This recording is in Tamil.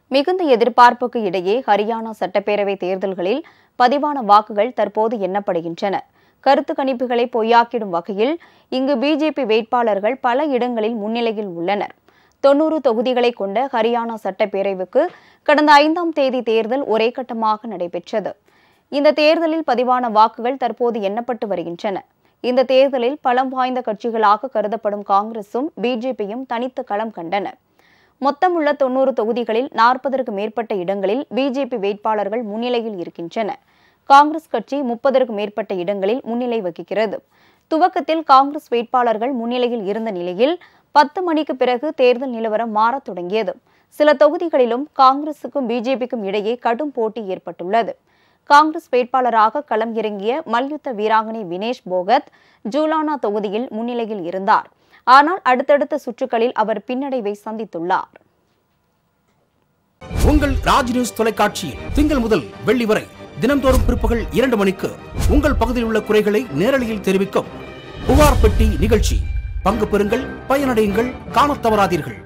மிகுந்த எதிர்பார்ப்புக்கு இடையே ஹரியானா சட்டப்பேரவை தேர்தல்களில் பதிவான வாக்குகள் தற்போது எண்ணப்படுகின்றன கருத்து கணிப்புகளை பொய்யாக்கிடும் வகையில் இங்கு பிஜேபி வேட்பாளர்கள் பல இடங்களில் முன்னிலையில் உள்ளனர் தொன்னூறு தொகுதிகளை கொண்ட ஹரியானா சட்டப்பேரவைக்கு கடந்த ஐந்தாம் தேதி தேர்தல் ஒரே கட்டமாக நடைபெற்றது இந்த தேர்தலில் பதிவான வாக்குகள் தற்போது எண்ணப்பட்டு வருகின்றன இந்த தேர்தலில் பலம் வாய்ந்த கட்சிகளாக கருதப்படும் காங்கிரசும் பிஜேபியும் தனித்து களம் கண்டன மொத்தமுள்ள தொன்னூறு தொகுதிகளில் நாற்பதற்கு மேற்பட்ட இடங்களில் பிஜேபி வேட்பாளர்கள் முன்னிலையில் இருக்கின்றன காங்கிரஸ் கட்சி முப்பதற்கு மேற்பட்ட இடங்களில் முன்னிலை வகிக்கிறது துவக்கத்தில் காங்கிரஸ் வேட்பாளர்கள் முன்னிலையில் இருந்த நிலையில் பத்து மணிக்கு பிறகு தேர்தல் நிலவரம் மாறத் தொடங்கியது சில தொகுதிகளிலும் காங்கிரசுக்கும் பிஜேபிக்கும் இடையே கடும் போட்டி ஏற்பட்டுள்ளது காங்கிரஸ் வேட்பாளராக களம் இறங்கிய மல்யுத்த வீராங்கனை வினேஷ் போகத் ஜூலானா தொகுதியில் முன்னிலையில் இருந்தார் ஆனால் அடுத்தடுத்த சுற்றுகளில் அவர் பின்னடைவை சந்தித்துள்ளார் உங்கள் ராஜ் நியூஸ் தொலைக்காட்சியில் திங்கள் முதல் வெள்ளி வரை தினம்தோறும் பிற்பகல் இரண்டு மணிக்கு உங்கள் பகுதியில் உள்ள குறைகளை நேரலையில் தெரிவிக்கும் புகார் பெட்டி நிகழ்ச்சி பங்கு பெறுங்கள் பயனடையுங்கள் காணத் தவறாதீர்கள்